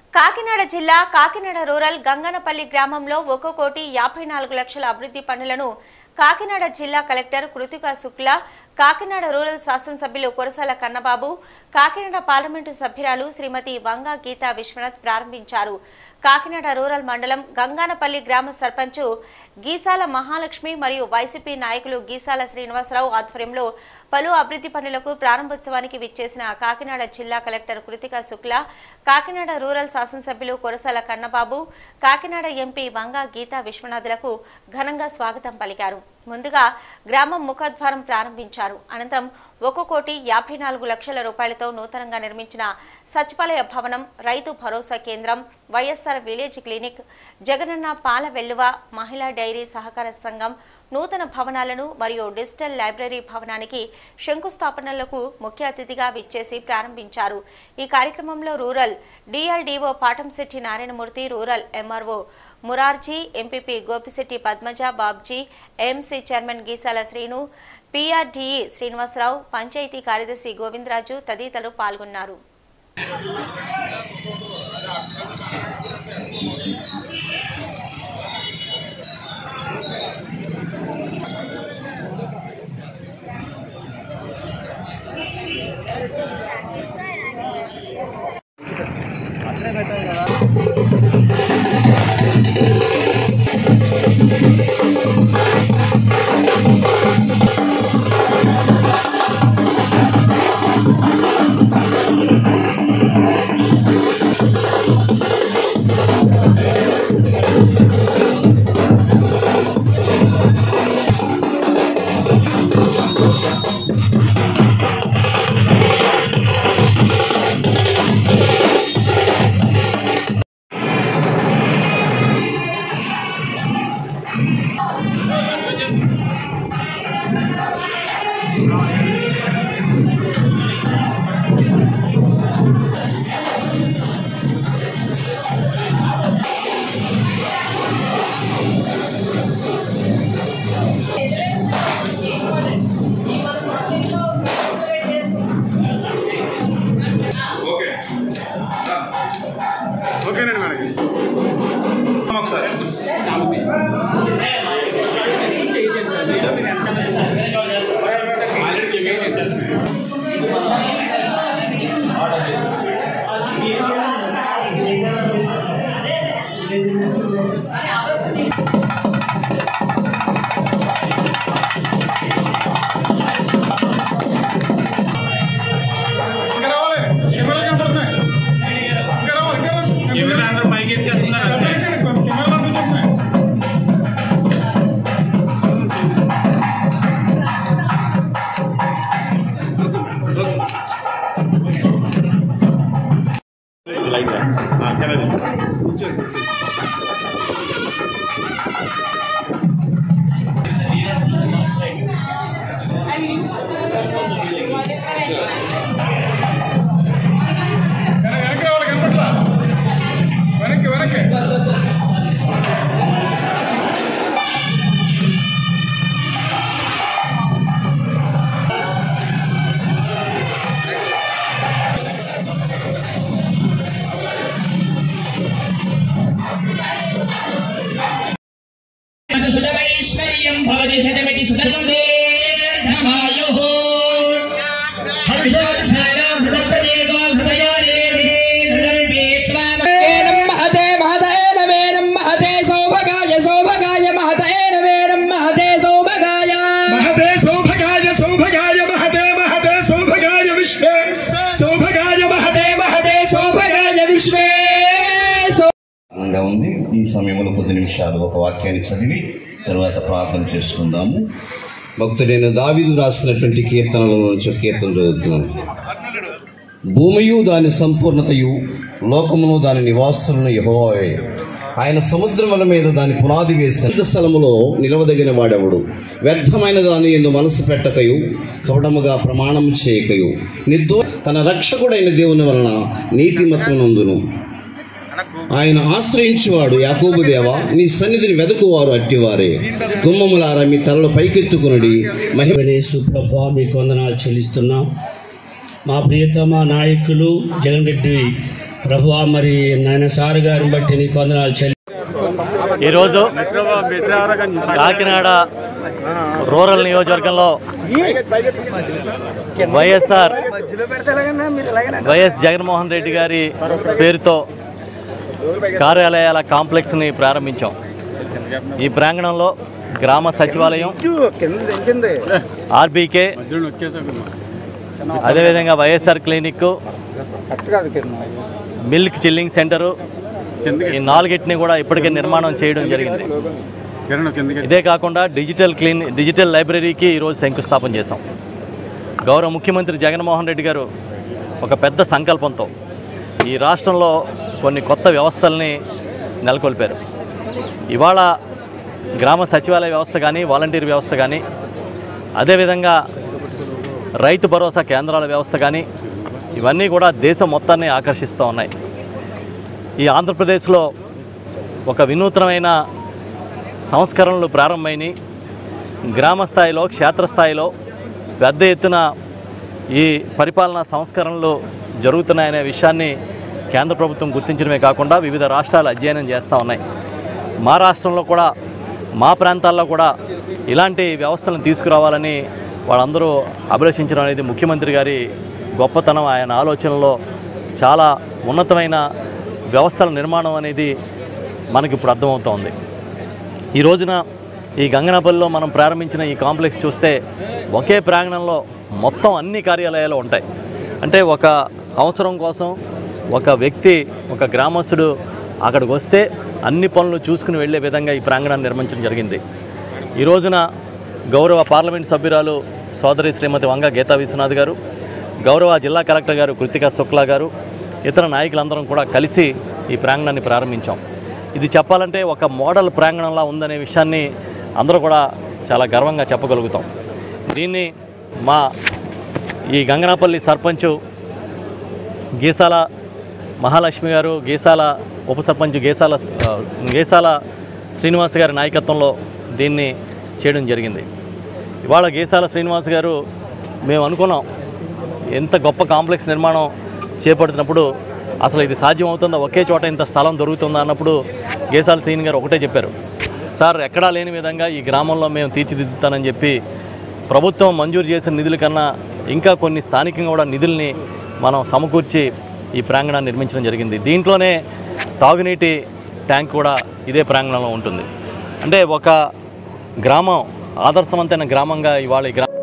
కాకినాడ జిల్లా కాకినాడ రూరల్ గంగనపల్లి గ్రామంలో ఒక కోటి యాభై నాలుగు లక్షల అభివృద్ధి పనులను కాకినాడ జిల్లా కలెక్టర్ కృతికా శుక్లా కాకినాడ రూరల్ శాసనసభ్యులు కురసాల కన్నబాబు కాకినాడ పార్లమెంటు సభ్యురాలు శ్రీమతి వంగా గీతా విశ్వనాథ్ ప్రారంభించారు కాకినాడ రూరల్ మండలం గంగానపల్లి గ్రామ సర్పంచు గీసాల మహాలక్ష్మి మరియు వైసీపీ నాయకులు గీసాల శ్రీనివాసరావు ఆధ్వర్యంలో పలు అభివృద్ధి పనులకు ప్రారంభోత్సవానికి విచ్చేసిన కాకినాడ జిల్లా కలెక్టర్ కృతికా శుక్లా కాకినాడ రూరల్ శాసనసభ్యులు కురసాల కన్నబాబు కాకినాడ ఎంపీ వంగా గీతా విశ్వనాథులకు ఘనంగా స్వాగతం పలికారు ముందుగా గ్రామం ముఖద్వారం ప్రారంభించారు అనంతరం ఒక కోటి యాభై నాలుగు లక్షల రూపాయలతో నూతనంగా నిర్మించిన సచివాలయ భవనం రైతు భరోసా కేంద్రం వైఎస్ఆర్ విలేజ్ క్లినిక్ జగనన్న పాల వెల్లువ మహిళా డైరీ సహకార సంఘం నూతన భవనాలను మరియు డిజిటల్ లైబ్రరీ భవనానికి శంకుస్థాపనలకు ముఖ్య అతిథిగా విచ్చేసి ప్రారంభించారు ఈ కార్యక్రమంలో rural DLDO Patamsetti Narayanamurthy rural MRO Murarji MPP Gopisetti Padmaja Babji AMC chairman Geesala Srinu PRDE Srinivasarao panchayat కార్యదర్శి గోవిందరాజు తదితరులు పాల్గొన్నారు ఓకే ఓకేనండి మేడం ఒకసారి ఆల్రెడీ మేము ఇచ్చారు ఇంకా రావాలి కెమెరా కనపడుతున్నాయి ఇంకా రావాలి ఇంకా రావాలి. కెమెరా అందరూ పైకి ఎత్తేస్తున్నారు అంతే. కెమెరా కనపడుతున్నాయి ఆ, కెమెరా. వెనక్కి వెనక్కి రావాలి కనపట్లా వెనక్కి వెనక్కి సుధమైశ్వర్యం భవతి శతమితి సుధం దేర్ఘమాయుః హర్షోత్సాహం హృదప్రదేగో హృదయాదేవి హృదర్వేత్వామ महते महते नवेनं महते सौभगाय सौभगाय महते नवेनं महते सौभगाय महते सौभगाय सौभगाय महते महते सौभगाय विश्वे सौभगाय महते महते सौभगाय विश्वे ఆనందంగా ఉంది ఈ సమయంలో కొద్ది నిమిషాలు ఒక వాక్యాన్ని చదివి తరువాత ప్రార్థన చేసుకుందాము భక్తుడైన దావీదు రాసినటువంటి కీర్తనల నుంచి ఒక కీర్తన చదువుతున్నాను భూమియు దాని సంపూర్ణతయు లోకమును దాని నివాసులను యెహోవాయే ఆయన సముద్రముల మీద దాని పునాది వేసిన స్థలములో నిలవదగిన వాడెవడు వ్యర్థమైన దాని ఎందు మనసు పెట్టకయు కపటముగా ప్రమాణం చేయకయు నిర్దో తన రక్షకుడైన దేవుని వలన నీతిమత్వనందును ఆయన ఆశ్రయించువాడు యాకోబు దేవా నీ సన్నిధిని వెదకువారు అట్టివారే గుమ్మములారా మీ తలలు పైకెత్తుకునుడి మహిమ వెంకటేశు ప్రభా మీకు వందనాలు చెల్లిస్తున్నాం మా ప్రియతమ నాయకులు జగన్ రెడ్డి ప్రభువా మరి నాయన సార్ గారిని బట్టి నీకు వందనాలు చెల్లి ఈరోజు కాకినాడ రూరల్ నియోజకవర్గంలో వైఎస్ఆర్ వైఎస్ జగన్మోహన్ రెడ్డి గారి పేరుతో కార్యాలయాల కాంప్లెక్స్ని ప్రారంభించాం ఈ ప్రాంగణంలో గ్రామ సచివాలయం ఆర్బీకే అదేవిధంగా YSR clinic milk chilling centre ఈ నాలుగిటిని కూడా ఇప్పటికే నిర్మాణం చేయడం జరిగింది ఇదే కాకుండా డిజిటల్ క్లీన్ డిజిటల్ లైబ్రరీకి ఈరోజు శంకుస్థాపన చేశాం గౌరవ ముఖ్యమంత్రి జగన్మోహన్ రెడ్డి గారు ఒక పెద్ద సంకల్పంతో ఈ రాష్ట్రంలో కొన్ని కొత్త వ్యవస్థల్ని నెలకొల్పారు ఇవాళ గ్రామ సచివాలయ వ్యవస్థ కానీ వాలంటీర్ వ్యవస్థ కానీ అదేవిధంగా రైతు భరోసా కేంద్రాల వ్యవస్థ కానీ ఇవన్నీ కూడా దేశం మొత్తాన్ని ఆకర్షిస్తూ ఉన్నాయి ఈ ఆంధ్రప్రదేశ్లో ఒక వినూత్నమైన సంస్కరణలు ప్రారంభమైనవి గ్రామ స్థాయిలో క్షేత్రస్థాయిలో పెద్ద ఎత్తున ఈ పరిపాలనా సంస్కరణలు జరుగుతున్నాయనే విషయాన్ని కేంద్ర ప్రభుత్వం గుర్తించడమే కాకుండా వివిధ రాష్ట్రాలు అధ్యయనం చేస్తూ ఉన్నాయి మా రాష్ట్రంలో కూడా మా ప్రాంతాల్లో కూడా ఇలాంటి వ్యవస్థలను తీసుకురావాలని వాళ్ళందరూ అభిలషించడం అనేది ముఖ్యమంత్రి గారి గొప్పతనం ఆయన ఆలోచనలో చాలా ఉన్నతమైన వ్యవస్థల నిర్మాణం అనేది మనకి ఇప్పుడు అర్థమవుతోంది ఈ రోజున ఈ గంగనపల్లిలో మనం ప్రారంభించిన ఈ కాంప్లెక్స్ చూస్తే ఒకే ప్రాంగణంలో మొత్తం అన్ని కార్యాలయాలు ఉంటాయి అంటే ఒక అవసరం కోసం ఒక వ్యక్తి ఒక గ్రామస్తుడు అక్కడికి వస్తే అన్ని పనులు చూసుకుని వెళ్ళే విధంగా ఈ ప్రాంగణాన్ని నిర్మించడం జరిగింది ఈ రోజున గౌరవ పార్లమెంట్ సభ్యురాలు సోదరి శ్రీమతి వంగ గీతా విశ్వనాథ్ గారు గౌరవ జిల్లా కలెక్టర్ గారు కృతికా శుక్లా గారు ఇతర నాయకులందరం కూడా కలిసి ఈ ప్రాంగణాన్ని ప్రారంభించాం ఇది చెప్పాలంటే ఒక మోడల్ ప్రాంగణంలా ఉందనే విషయాన్ని అందరూ కూడా చాలా గర్వంగా చెప్పగలుగుతాం దీన్ని మా ఈ గంగనాపల్లి సర్పంచు గీసాల మహాలక్ష్మి గారు గీసాల ఉప సర్పంచ్ గీసాల ఆ, గీసాల శ్రీనివాస్ గారి నాయకత్వంలో దీన్ని చేయడం జరిగింది ఇవాళ గీసాల శ్రీనివాస్ గారు మేము అనుకున్నాం ఎంత గొప్ప కాంప్లెక్స్ నిర్మాణం చేపడుతున్నప్పుడు అసలు ఇది సాధ్యం అవుతుందా ఒకే చోట ఇంత స్థలం దొరుకుతుందా అన్నప్పుడు గేసాల శ్రీని గారు ఒకటే చెప్పారు సార్ ఎక్కడా లేని విధంగా ఈ గ్రామంలో మేము తీర్చిదిద్దుతానని చెప్పి ప్రభుత్వం మంజూరు చేసిన నిధుల కన్నా ఇంకా కొన్ని స్థానికంగా కూడా నిధుల్ని మనం సమకూర్చి ఈ ప్రాంగణాన్ని నిర్మించడం జరిగింది దీంట్లోనే తాగునీటి ట్యాంక్ కూడా ఇదే ప్రాంగణంలో ఉంటుంది అంటే ఒక గ్రామం ఆదర్శవంతమైన గ్రామంగా ఇవాళ ఈ గ్రామం